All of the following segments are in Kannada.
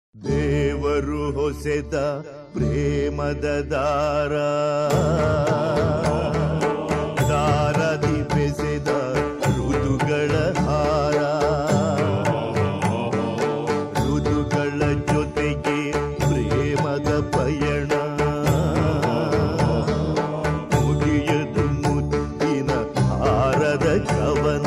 ದೇವರು ಹೊಸೆದ ಪ್ರೇಮದ ದಾರ ದಾರದಿ ಬೆಸೆದ ಋತುಗಳ ಹಾರ ಋತುಗಳ ಜೊತೆಗೆ ಪ್ರೇಮದ ಪಯಣ ಮುಗಿಯದು ಮುತ್ತಿನ ಹಾರದ ಕವನ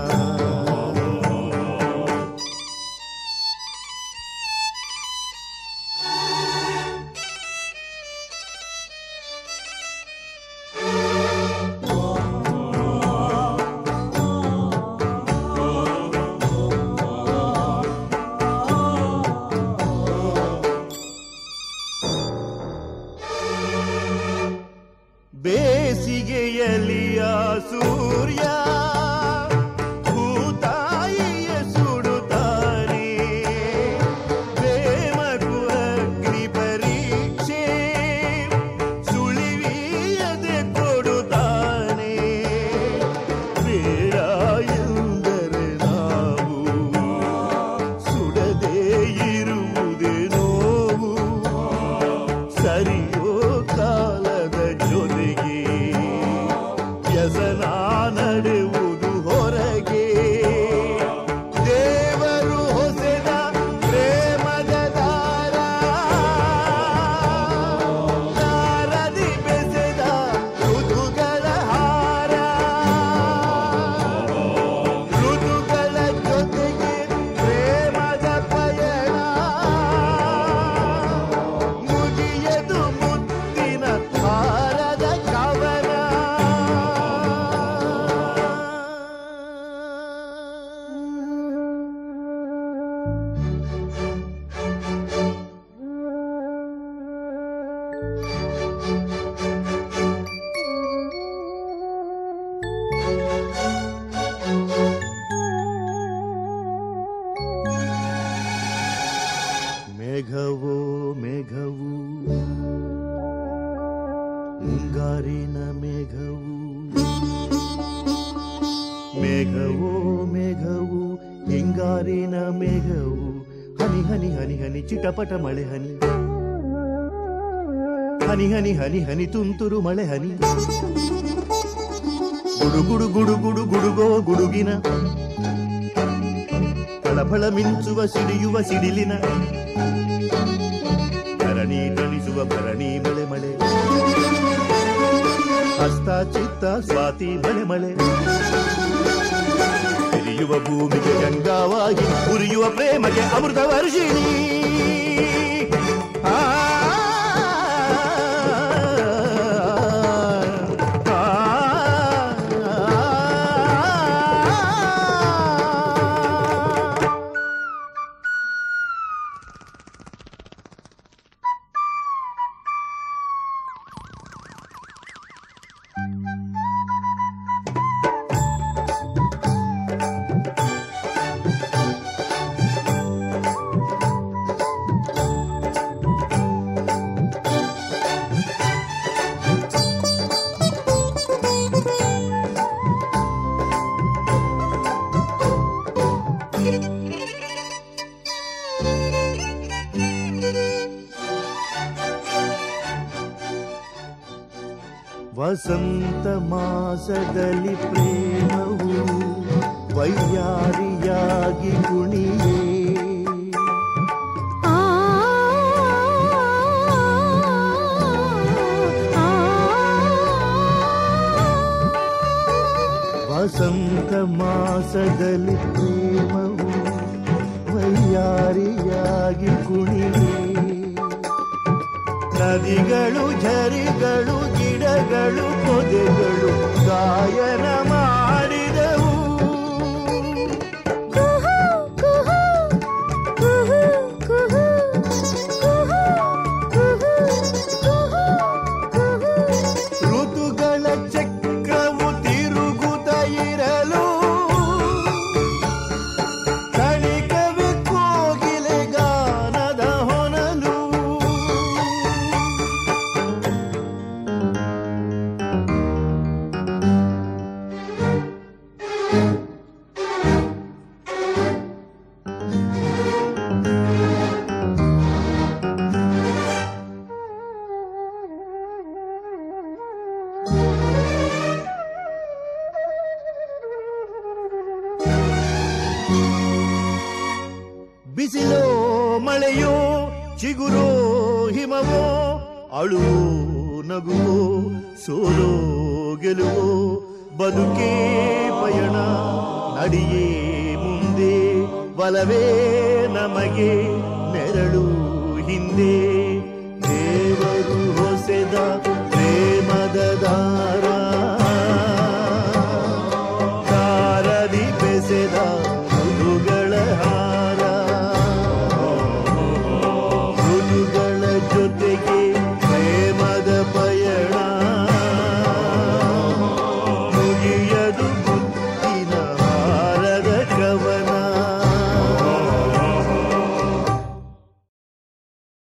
ಬೇಸಿಗೆಯಲಿಯ ಸೂರ್ಯ ಭೂತಾಯಿಯ ಸುಡುತ್ತಾನೆ ಪ್ರೇಮಗೂ ಅಗ್ನಿ ಪರೀಕ್ಷೆ ಸುಳಿವಿಯದೆ ಕೊಡುತ್ತಾನೆ ಬೇಡ ಎಂದರೆ ನಾವು ಸುಡದೇ ಇರುವುದೇ ನೋವು ಸರಿಯೋ ಕಾಲದ ಜೊತೆಗೆ ವ್ಯಸನ ನಡೆಯುವುದು ಹೊರಗೆ ದೇವರು ಹೊಸೆದ ಪ್ರೇಮದ ದಾರ ದಾರದಿ ಬೆಸೆದ ಋತುಗಳ ಹಾರ ಋತುಗಳ ಜೊತೆಗೆ ಪ್ರೇಮದ ಪಯಣ ಮುಗಿಯದು ಮುತ್ತಿನ ಹಾರದ ಕವನ ಮೇಘವೋ ಮೇಘವು ಮುಂಗಾರಿನ ಮೇಘವು ಮೇಘವೋ ಮೇಘವು ಹಿಂಗಾರಿನ ಮೇಘವು ಹನಿ ಹನಿ ಹನಿ ಹನಿ ಚಿಟಪಟ ಮಳೆ ಹನಿ ಹನಿ ಹನಿ ಹನಿ ಹನಿ ತುಂತುರು ಮಳೆ ಹನಿ ಗುಡು ಗುಡು ಗುಡು ಗುಡು ಗುಡುಗೋ ಗುಡುಗಿನ ಫಳಫಳ ಮಿಂಚುವ ಸಿಡಿಯುವ ಸಿಡಿಲಿನ ಭರಣಿ ತಣಿಸುವ ಭರಣಿ ಮಳೆ ಮಳೆ ಹಸ್ತ ಚಿತ್ತ ಸ್ವಾತಿ ಮಳೆ ಮಳೆ ಹಿರಿಯುವ ಭೂಮಿಗೆ ಗಂಗಾವಾಗಿ ಉರಿಯುವ ಪ್ರೇಮಗೆ ಅಮೃತ ವರ್ಷಿಣಿ ಆ, ಆ, ಆ. ವಸಂತ ಮಾಸದಲ್ಲಿ ಪ್ರೇಮವು ವೈಯಾರಿಯಾಗಿ ಕುಣಿಯೇ ಆ ವಸಂತ ಮಾಸದಲ್ಲಿ ಪ್ರೇಮವು ವೈಯಾರಿಯಾಗಿ ಕುಣಿಯೇ ನದಿಗಳು ಝರಿಗಳು ಗಿಡಗಳು ಪೊದೆಗಳು ಗಾಯನ ಮಾಡಿದವು ಕುಹು ಕುಹು ಕುಹು ಕುಹು ಕುಹು ಕುಹು ಕುಹು ಕುಹು ಋತುಗಳ ಚಕ್ರವು ತಿರುಗುತ್ತ ಇರಲು ಕಣಿಕವೆ ಕೋಗಿಲೆ ಗಾನದ ಹೊನಲು ಬಿಸಿಲೋ ಮಳೆಯೋ ಚಿಗುರೋ ಹಿಮವೋ ಅಳುವೋ ನಗುವೋ ಸೋಲೋ ಗೆಲುವೋ ಬದುಕೇ ಪಯಣ ನಡಿಯೇ ಮುಂದೆ ಬಲವೇ ನಮಗೆ ನೆರಳು ಹಿಂದೆ